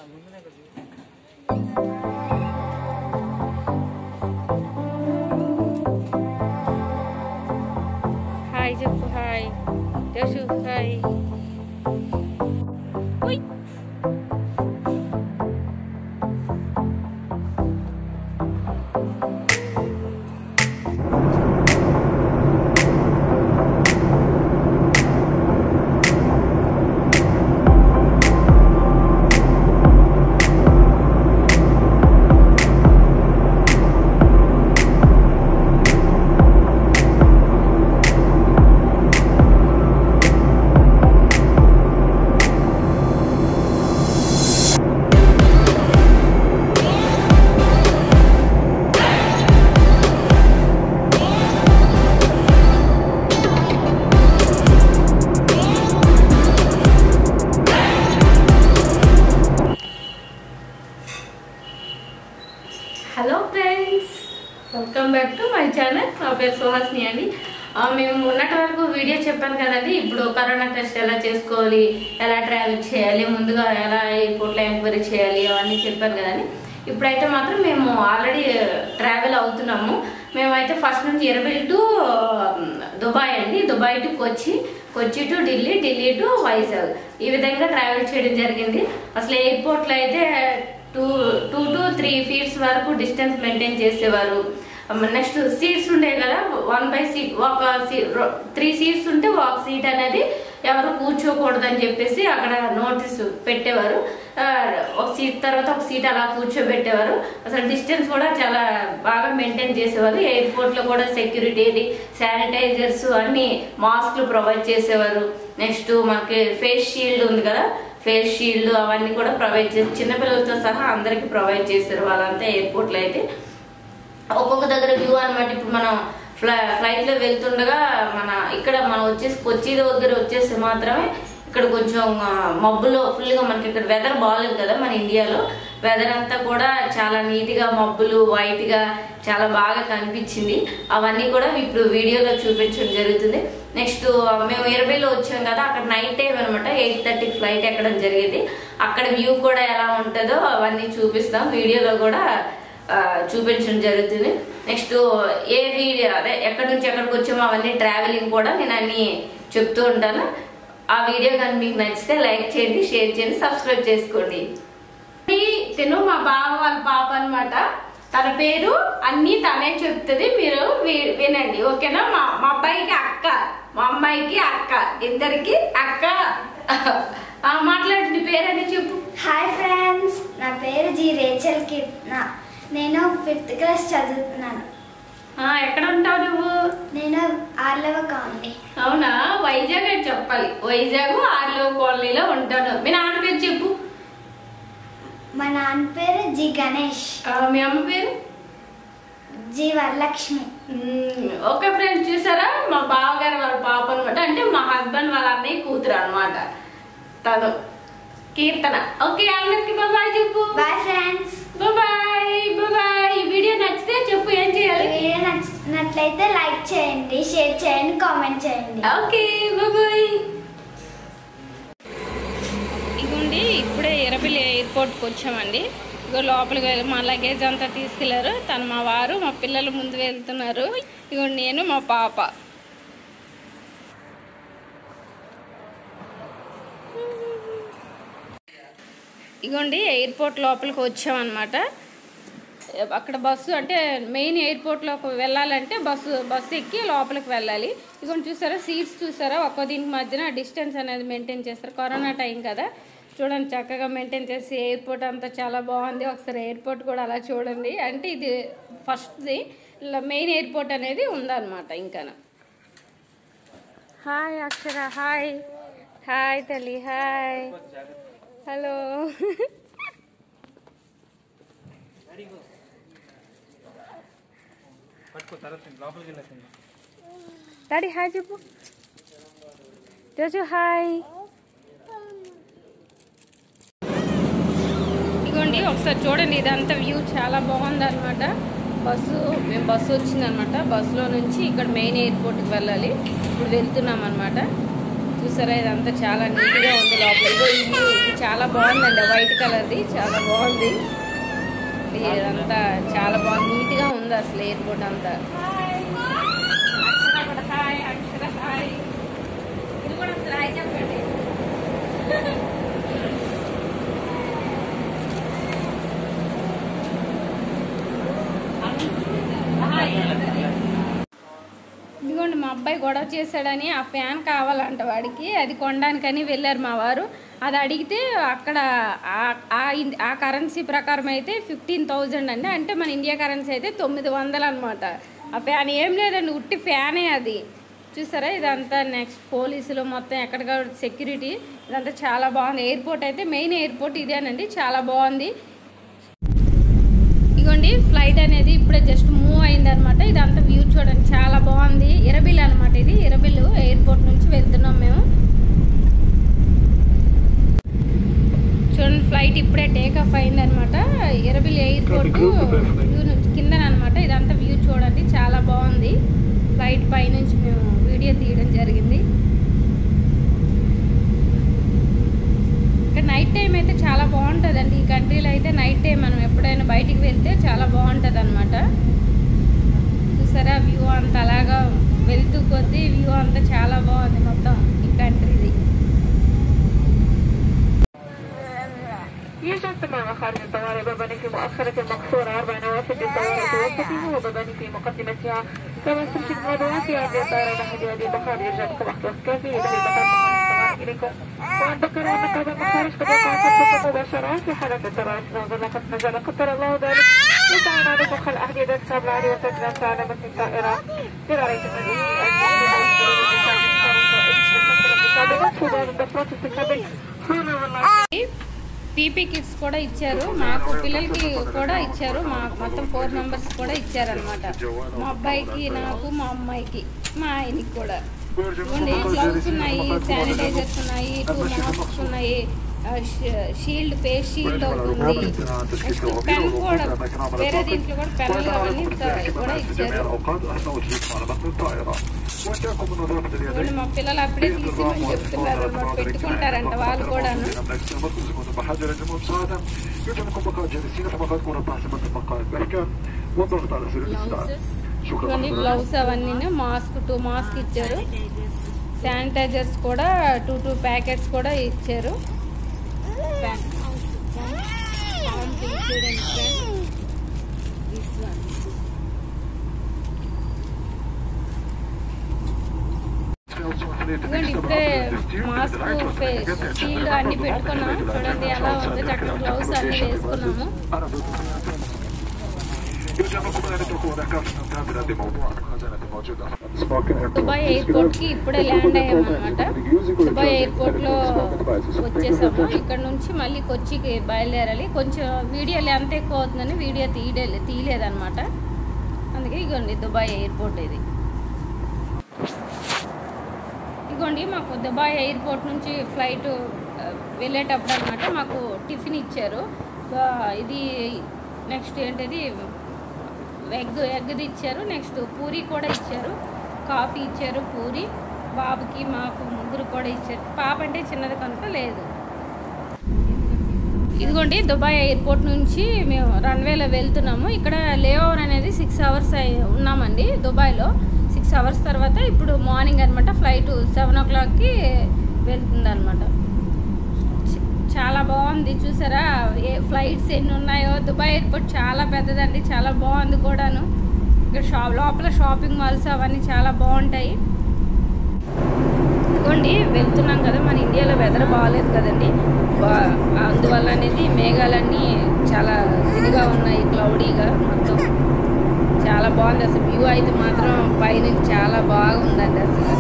Hi చెప్పు hi జోషు hi ఉయ్. Hello friends welcome back to my channel నా పేరు సుహాస్ని అండి ఆ, మేము ఉన్నటి వరకు వీడియో చెప్పాను కదండి ఇప్పుడు కరోనా టెస్ట్ ఎలా చేసుకోవాలి ఎలా ట్రావెల్ చేయాలి ముందుగా ఎలా ఎయిర్పోర్ట్లో ఎంక్వైరీ చేయాలి అవన్నీ చెప్పాను కదండి ఇప్పుడైతే మాత్రం మేము ఆల్రెడీ ట్రావెల్ అవుతున్నాము మేమైతే ఫస్ట్ నుంచి ఇరవై టు దుబాయ్ అండి Dubai to Kochi Kochi to Delhi Delhi to Vizag ఈ విధంగా ట్రావెల్ చేయడం జరిగింది అసలు ఎయిర్పోర్ట్లో అయితే two two to three feets వరకు డిస్టెన్స్ మెయింటైన్ చేసేవారు నెక్స్ట్ సీట్స్ ఉండే కదా వన్ బై సీట్ ఒక త్రీ సీట్స్ ఉంటే ఒక సీట్ అనేది ఎవరు కూర్చోకూడదని చెప్పేసి అక్కడ నోటీస్ పెట్టేవారు ఆ, ఒక సీట్ తర్వాత ఒక సీట్ అలా కూర్చోబెట్టేవారు అసలు డిస్టెన్స్ కూడా చాలా బాగా మెయింటైన్ చేసేవారు ఎయిర్పోర్ట్ లో కూడా సెక్యూరిటీ శానిటైజర్స్ అన్ని మాస్క్లు ప్రొవైడ్ చేసేవారు నెక్స్ట్ మనకి ఫేస్ షీల్డ్ ఉంది కదా ఫేస్ షీల్డ్ అవన్నీ కూడా ప్రొవైడ్ చేసి చిన్నపిల్లలతో సహా అందరికి ప్రొవైడ్ చేశారు వాళ్ళంతా ఎయిర్పోర్ట్ లో అయితే ఒక్కొక్క దగ్గర వ్యూ అన్నమాట ఇప్పుడు మనం ఫ్లై ఫ్లైట్ లో వెళ్తుండగా మన ఇక్కడ మనం వచ్చేసి కొచ్చి దగ్గర వచ్చేసి మాత్రమే ఇక్కడ కొంచెం ఆ, మబ్బులో ఫుల్ గా మనకి ఇక్కడ వెదర్ బాగాలేదు కదా మన ఇండియాలో వెదర్ అంతా కూడా చాలా నీట్ గా మబ్బులు వైట్ గా చాలా బాగా కనిపించింది అవన్నీ కూడా ఇప్పుడు వీడియోలో చూపించడం జరుగుతుంది నెక్స్ట్ మేము ఇరవైలో వచ్చాం కదా అక్కడ నైట్ టైం అనమాట ఎయిట్ థర్టీ ఫ్లైట్ ఎక్కడం జరిగింది అక్కడ వ్యూ కూడా ఎలా ఉంటుందో అవన్నీ చూపిస్తాం వీడియోలో కూడా ఆ, చూపించడం జరుగుతుంది నెక్స్ట్ ఏ వీడియో అదే ఎక్కడి నుంచి ఎక్కడికి వచ్చామో అవన్నీ ట్రావెలింగ్ కూడా నేను అన్ని చెప్తూ ఉంటాను ఆ వీడియో కానీ మీకు నచ్చితే లైక్ చేయండి షేర్ చేయండి సబ్స్క్రైబ్ చేసుకోండి తిను మా బావ వాళ్ళ పాప అన్నమాట తన పేరు అన్ని తనే చెప్తుంది మీరు వి- వినండి ఓకేనా మా మా అబ్బాయికి అక్క మా అమ్మాయికి అక్క ఇద్దరికి అక్క ఆ, మాట్లాడు నీ పేరని చెప్పు హాయ్ ఫ్రెండ్స్ నా పేరు జి రేచల్ కీర్తన నేను ఫిఫ్త్ క్లాస్ చదువుతున్నాను ఆ, ఎక్కడ ఉంటావు నువ్వు నేను ఆర్లవ కాలనీ అవునా వైజాగ్ అని చెప్పాలి వైజాగ్ ఆర్లో కాలనీలో ఉంటాను మీ నాన్న పేరు చెప్పు మా నాన్న పేరు జి గణేష్ ఆ, మీ అమ్మ పేరు జి వరలక్ష్మి మ్మ్, ఓకే ఫ్రెండ్స్ చూసారా మా బావగారు వాళ్ళ పాప అనమాట అంటే మా హస్బెండ్ వాళ్ళ అన్నయ్య కూతురు అనమాట తను కీర్తన ఓకే అందరికి బాయ్ చెప్పు బాయ్ ఫ్రెండ్స్ బాయ్ బాయ్ ఈ వీడియో నచ్చితే చెప్పు ఏం చేయాలి వీడియో నచ్చినట్లయితే లైక్ చేయండి షేర్ చేయండి కామెంట్ చేయండి ఓకే బాయ్ ఇదిగోండి ఇప్పుడే ఎరపిల్లి ఎయిర్పోర్ట్కి వచ్చామండి ఇగో లోపలికి వెళ్ళి మా లగేజ్ అంతా తీసుకెళ్లారు తను మా వారు మా పిల్లలు ముందు వెళ్తున్నారు ఇగోండి నేను మా పాప ఇగోండి ఎయిర్పోర్ట్ లోపలికి వచ్చామన్నమాట అక్కడ బస్సు అంటే మెయిన్ ఎయిర్పోర్ట్లోకి వెళ్ళాలంటే బస్సు బస్సు ఎక్కి లోపలికి వెళ్ళాలి ఇదిగోండి చూసారా సీట్స్ చూసారా ఒక్కో దీనికి మధ్యన డిస్టెన్స్ అనేది మెయింటైన్ చేస్తారు కరోనా టైం కదా చూడండి చక్కగా మెయింటైన్ చేసి ఎయిర్పోర్ట్ అంతా చాలా బాగుంది ఒకసారి ఎయిర్పోర్ట్ కూడా అలా చూడండి అంటే ఇది ఫస్ట్ది మెయిన్ ఎయిర్పోర్ట్ అనేది ఉందన్నమాట ఇంకా హాయ్ అక్షర హాయ్ హాయ్ తల్లి హాయ్ హలో పట్టుకో తర్వాత లోపలికి వెళ్ళేసింది డాడీ హాయ్ చెప్పు రోజు హాయ్ ఇగోండి ఒకసారి చూడండి ఇదంతా వ్యూ చాలా బాగుంది అనమాట బస్సు మేము బస్సు వచ్చిందనమాట బస్సులో నుంచి ఇక్కడ మెయిన్ ఎయిర్పోర్ట్కి వెళ్ళాలి ఇప్పుడు వెళ్తున్నాం అనమాట చూసారా ఇదంతా చాలా నీట్గా ఉంది లోపల ఇదిగో ఇది ఇది చాలా బాగుందండి వైట్ కలర్ది చాలా బాగుంది ఇదంతా చాలా బాగుంది నీట్గా ఉంది అసలు ఎయిర్పోర్ట్ అంతా అక్షర కూడా హాయ్, అక్షర హాయ్. ఇది కూడా ఒకసారి హాయ్ చెప్పండి ఇదిగోండి మా అబ్బాయి గొడవ చేశాడని ఆ ఫ్యాన్ కావాలంట వాడికి అది కొనడానికని వెళ్ళారు మా వారు అది అడిగితే అక్కడ ఆ- ఆ ఇన్- ఆ కరెన్సీ ప్రకారం అయితే ఫిఫ్టీన్ థౌజండ్ అండి అంటే మన ఇండియా కరెన్సీ అయితే తొమ్మిది వందలు అనమాట ఆ ఫ్యాన్ ఏం లేదండి ఉట్టి ఫ్యానే అది చూసారా ఇదంతా నెక్స్ట్ పోలీసులు మొత్తం ఎక్కడ సెక్యూరిటీ ఇదంతా చాలా బాగుంది ఎయిర్పోర్ట్ అయితే మెయిన్ ఎయిర్పోర్ట్ ఇదేనండి చాలా బాగుంది ఇగోండి ఫ్లైట్ అనేది ఇప్పుడే జస్ట్ మూవ్ అయింది అనమాట ఇదంతా వ్యూ చూడండి చాలా బాగుంది ఇరబిల్ అనమాట ఇది ఇరబిల్ ఎయిర్పోర్ట్ నుంచి వెళ్తున్నాం మేము చూడండి ఫ్లైట్ ఇప్పుడే టేక్ ఆఫ్ అయింది అనమాట ఇరబిల్ ఎయిర్పోర్ట్ వ్యూ నుంచి కిందన అనమాట ఇదంతా వ్యూ చూడండి చాలా బాగుంది ఫ్లైట్ పైనుంచి మేము వీడియో తీయడం జరిగింది ఇక్కడ నైట్ టైం అయితే చాలా బాగుంటుందండి ఈ కంట్రీలో అయితే నైట్ టైం మనం ఎప్పుడైనా బయటికి వెళ్తే చాలా బాగుంటుంది అనమాట చూసారా వ్యూ అంత అలాగా వెళ్తూ కొద్దీ వ్యూ అంతా చాలా బాగుంది మొత్తం ఈ కంట్రీది يوجد ثمان مخارج الطوارئ مبني في مؤخرة مقصورة أربع نوافذ للطوارئ توسطه ومبني في مقدمتها كما تمشي الموضوعات في هذه الطائرة نحن هذه المخارج يرجعكم أحدث كافي إذا بقى مخارج إليكم وأن ذكر أن هذا المخارج قد يقع خلفكم مباشرة في حالة الطوارئ نظر قد نزل قدر الله ذلك يسعنا لكم خلق أحديد الكتاب العالي وسجنا على متن الطائرة لرأيت الذي పీపీ కిట్స్ కూడా ఇచ్చారు మాకు పిల్లలకి కూడా ఇచ్చారు మా మొత్తం ఫోర్ మెంబర్స్ కూడా ఇచ్చారనమాట మా అబ్బాయికి నాకు మా అమ్మాయికి మా ఆయనకి కూడా ఇవ్వండి గ్లౌస్ ఉన్నాయి శానిటైజర్స్ ఉన్నాయి టూ మాస్క్స్ ఉన్నాయి షీల్డ్ ఫేస్ షీల్డ్ ఒకటి ఉంది నెక్స్ట్ పెన్ కూడా వేరే దీంట్లో కూడా పెన్నులు అవన్నీ కూడా ఇచ్చారు ఇవ్వండి మా పిల్లలు అప్పుడే తీసి మని చెప్తున్నారు అన్నమాట పెట్టుకుంటారంట వాళ్ళు కూడాను ఇవన్నీ గ్లౌస్ అవన్నీ మాస్క్ టూ మాస్క్ ఇచ్చారు శానిటైజర్స్ కూడా టూ టూ ప్యాకెట్స్ కూడా ఇచ్చారు ఇదిగోండి ఇప్పుడే మాస్క్ ఫేస్ షీల్డ్ అన్ని పెట్టుకున్నాం చూడండి ఎలా ఉందో చక్కగా గ్లౌస్ అన్ని వేసుకున్నాము దుబాయ్ ఎయిర్పోర్ట్ కి ఇప్పుడే ల్యాండ్ అయ్యామన్నమాట దుబాయ్ ఎయిర్పోర్ట్ లో వచ్చేసాము ఇక్కడ నుంచి మళ్ళీ కొచ్చికి బయలుదేరాలి కొంచెం వీడియో లెంత్ ఎక్కువ అవుతుందని వీడియో తీయలే తీయలేదన్నమాట అందుకే ఇగోండి దుబాయ్ ఎయిర్పోర్ట్ ఇది ఇదిగోండి మాకు దుబాయ్ ఎయిర్పోర్ట్ నుంచి ఫ్లైట్ ఆ, వెళ్ళేటప్పుడు అనమాట మాకు టిఫిన్ ఇచ్చారు ఆ, ఇది నెక్స్ట్ ఏంటిది ఎగ్ ఎగ్ది ఇచ్చారు నెక్స్ట్ పూరి కూడా ఇచ్చారు కాఫీ ఇచ్చారు పూరి బాబుకి మాకు ముగ్గురు కూడా ఇచ్చారు పాప అంటే చిన్నది కనుక లేదు ఇదిగోండి దుబాయ్ ఎయిర్పోర్ట్ నుంచి మేము రన్వేలో వెళ్తున్నాము ఇక్కడ లేఓవర్ అనేది సిక్స్ అవర్స్ ఉన్నామండి దుబాయ్లో సిక్స్ అవర్స్ తర్వాత ఇప్పుడు మార్నింగ్ అనమాట ఫ్లైట్ సెవెన్ ఓ క్లాక్కి వెళ్తుంది అనమాట చాలా బాగుంది చూసారా ఏ ఫ్లైట్స్ ఎన్ని ఉన్నాయో దుబాయ్ ఎయిర్పోర్ట్ చాలా పెద్దదండి చాలా బాగుంది కూడాను ఇక్కడ షాప్ లోపల షాపింగ్ మాల్స్ అవన్నీ చాలా బాగుంటాయి ఇదిగోండి వెళ్తున్నాం కదా మన ఇండియాలో వెదర్ బాగాలేదు కదండి బా- అందువల్ల అనేది మేఘాలన్నీ చాలా ఇదిగా ఉన్నాయి క్లౌడీగా మొత్తం చాలా బాగుంది అసలు వ్యూ అయితే మాత్రం పైనుంచి చాలా బాగుందండి అసలు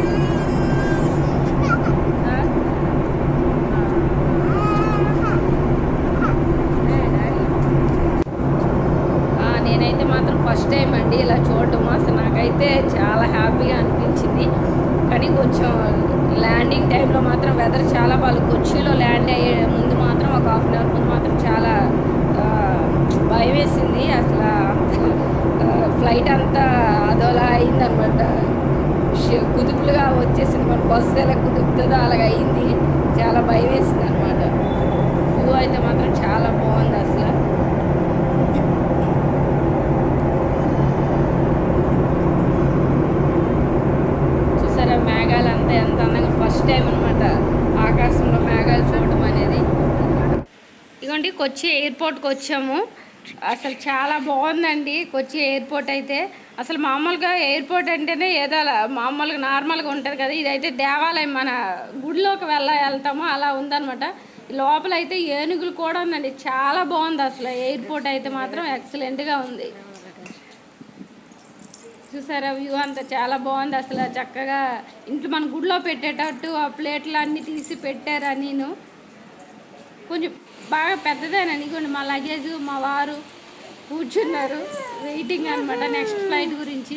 ఆ? ఆ, నేనైతే మాత్రం ఫస్ట్ టైం అండి ఇలా చూడటం అసలు నాకైతే చాలా హ్యాపీగా అనిపించింది కానీ కొంచెం ల్యాండింగ్ టైంలో మాత్రం వెదర్ చాలా బాగా కొచ్చిలో ల్యాండ్ అయ్యే ముందు మాత్రం ఒక హాఫ్ అన్ అవర్ ముందు మాత్రం చాలా ఆ, భయం వేసింది అసలు ఫ్లైట్ అంతా అదోలా అయిందనమాట షి- కుదుపులుగా వచ్చేసింది మన బస్సు ఎలా కుదుపుతుంది మాత్రం చాలా బాగుంది అసలు చూసారా మేఘాలు అంతా ఎంత అందంగా ఫస్ట్ టైం అనమాట ఆకాశంలో మేఘాలు చూడడం అనేది ఇదిగోండి కొచ్చి ఎయిర్పోర్ట్కి వచ్చాము అసలు చాలా బాగుందండి కొచ్చి ఎయిర్పోర్ట్ అయితే అసలు మామూలుగా ఎయిర్పోర్ట్ అంటేనే ఏదో అలా మామూలుగా నార్మల్గా ఉంటుంది కదా ఇదైతే దేవాలయం మన గుడిలోకి వెళ్ళ వెళ్తామో అలా ఉందన్నమాట లోపల అయితే ఏనుగులు కూడా ఉందండి చాలా బాగుంది అసలు ఎయిర్పోర్ట్ అయితే మాత్రం ఎక్సలెంట్గా ఉంది చూసారా వ్యూ అంతా చాలా బాగుంది అసలు చక్కగా ఇంట్లో మన గుడిలో పెట్టేటట్టు ఆ ప్లేట్లు అన్నీ తీసి పెట్టారా నేను కొంచెం బాగా పెద్దదేనండి ఇదిగోండి మా లగేజ్ మా వారు కూర్చున్నారు వెయిటింగ్ అనమాట నెక్స్ట్ ఫ్లైట్ గురించి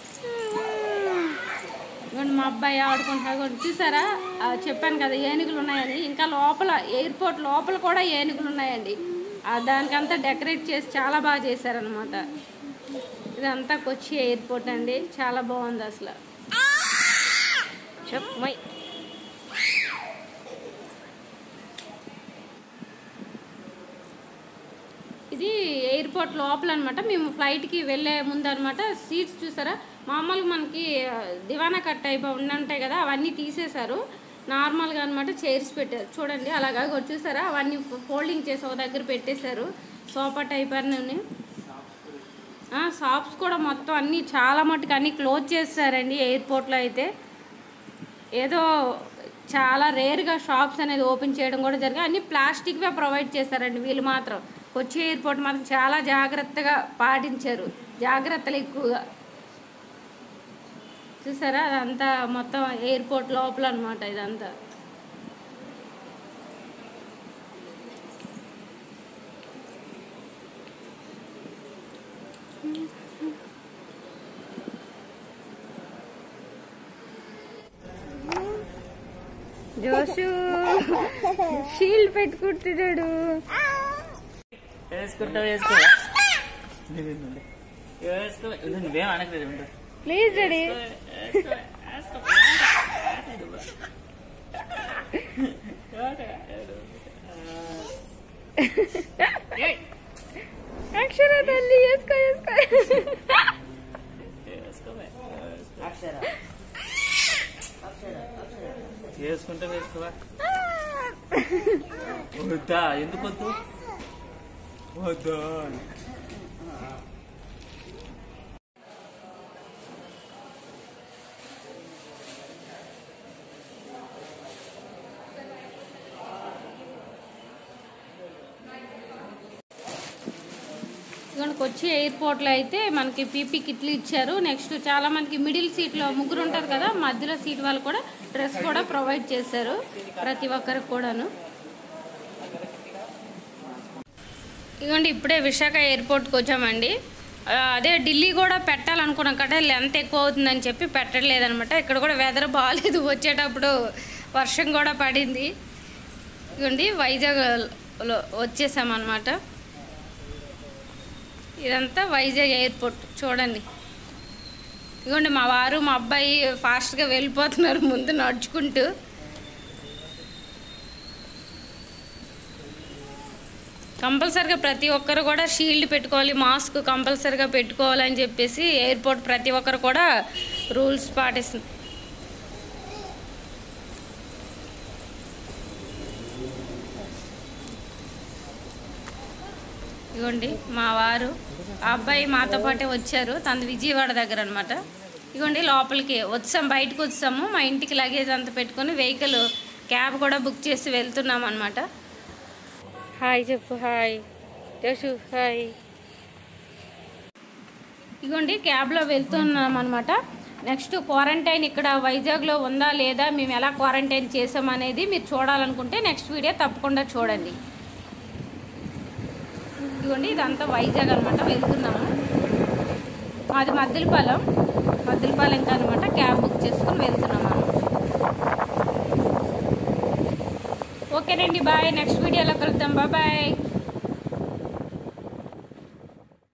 ఇదిగోండి మా అబ్బాయి ఆడుకుంటున్నారు ఇదిగోండి చూసారా ఆ, చెప్పాను కదా ఏనుగులు ఉన్నాయని ఇంకా లోపల ఎయిర్పోర్ట్ లోపల కూడా ఏనుగులు ఉన్నాయండి ఆ, దానికంతా డెకరేట్ చేసి చాలా బాగా చేశారనమాట ఇదంతా కొచ్చి ఎయిర్పోర్ట్ అండి చాలా బాగుంది అసలు చెప్పమై ఇది ఎయిర్పోర్ట్ లోపల అనమాట మేము ఫ్లైట్కి వెళ్ళే ముందు అనమాట సీట్స్ చూసారా మామూలుగా మనకి ఆ, దివానా కట్ అయిపోయి ఉండుంటాయి కదా అవన్నీ తీసేశారు నార్మల్గా అనమాట చైర్స్ పెట్టారు చూడండి అలాగా ఇగో చూసారా అవన్నీ ఫోల్డింగ్ చేసి ఒక దగ్గర పెట్టేశారు సోఫా టైప్ అన్నీ షాప్స్ కూడా మొత్తం అన్నీ చాలా మటుకు అన్నీ క్లోజ్ చేస్తారండి ఎయిర్పోర్ట్లో అయితే ఏదో చాలా రేర్గా షాప్స్ అనేది ఓపెన్ చేయడం కూడా జరిగింది అన్ని ప్లాస్టిక్వే ప్రొవైడ్ చేస్తారండి వీళ్ళు మాత్రం కొచ్చి ఎయిర్పోర్ట్ మాత్రం చాలా జాగ్రత్తగా పాటించారు జాగ్రత్తలు ఎక్కువగా చూసారా అదంతా మొత్తం ఎయిర్పోర్ట్ లోపల అనమాట ఇదంతా జోషు షీల్డ్ పెట్టుకుంటున్నాడు వేసుకుంటా వేసుకో వేసుకో నువ్వేం అనకలేదు ఉండు. ప్లీజ్ డాడీ అక్షర తల్లి వేసుకో వేసుకో వేసుకుంటా వేసుకోవా వద్దా ఎందుకు వద్దు వద్దా ఇక్కడికి వచ్చి ఎయిర్పోర్ట్లో అయితే మనకి పీపీ కిట్లు ఇచ్చారు నెక్స్ట్ చాలా మందికి మిడిల్ సీట్లో ముగ్గురు ఉంటారు కదా మధ్యలో సీట్ వాళ్ళు కూడా డ్రెస్ కూడా ప్రొవైడ్ చేశారు ప్రతి ఒక్కరికి కూడాను ఇదిగోండి ఇప్పుడే విశాఖ ఎయిర్పోర్ట్కి వచ్చామండి ఆ, అదే ఢిల్లీ కూడా పెట్టాలనుకున్నాం కదా లెంత్ ఎక్కువ అవుతుందని చెప్పి పెట్టట్లేదనమాట ఇక్కడ కూడా వెదర్ బాగాలేదు వచ్చేటప్పుడు వర్షం కూడా పడింది ఇదిగోండి వైజాగ్లో వచ్చేసామన్నమాట ఇదంతా వైజాగ్ ఎయిర్పోర్ట్ చూడండి ఇదిగోండి మా వారు మా అబ్బాయి ఫాస్ట్గా వెళ్ళిపోతున్నారు ముందు నడుచుకుంటూ కంపల్సరిగా ప్రతి ఒక్కరు కూడా షీల్డ్ పెట్టుకోవాలి మాస్క్ కంపల్సరిగా పెట్టుకోవాలని చెప్పేసి ఎయిర్పోర్ట్ ప్రతి ఒక్కరు కూడా రూల్స్ పాటిస్తుంది ఇగోండి మా వారు ఆ అబ్బాయి మాతో పాటే వచ్చారు తనది విజయవాడ దగ్గర అనమాట ఇగోండి లోపలికి వచ్చాం బయటకు వచ్చాము మా ఇంటికి లగేజ్ అంతా పెట్టుకొని వెహికల్ క్యాబ్ కూడా బుక్ చేసి వెళ్తున్నాం అనమాట హాయ్ చెప్పు హాయ్ జోషు హాయ్ ఇగోండి క్యాబ్లో వెళ్తున్నాం అనమాట నెక్స్ట్ క్వారంటైన్ ఇక్కడ వైజాగ్లో ఉందా లేదా మేము ఎలా క్వారంటైన్ చేసామనేది మీరు చూడాలనుకుంటే నెక్స్ట్ వీడియో తప్పకుండా చూడండి ఇదిగోండి ఇదంతా వైజాగ్ అనమాట వెళ్తున్నాము మాది మద్దిలపాలెం మద్దిలపాలెం అనమాట క్యాబ్ బుక్ చేసుకొని వెళ్తున్నాము ఓకేనండి బాయ్ నెక్స్ట్ వీడియోలో కలుద్దాం బాయ్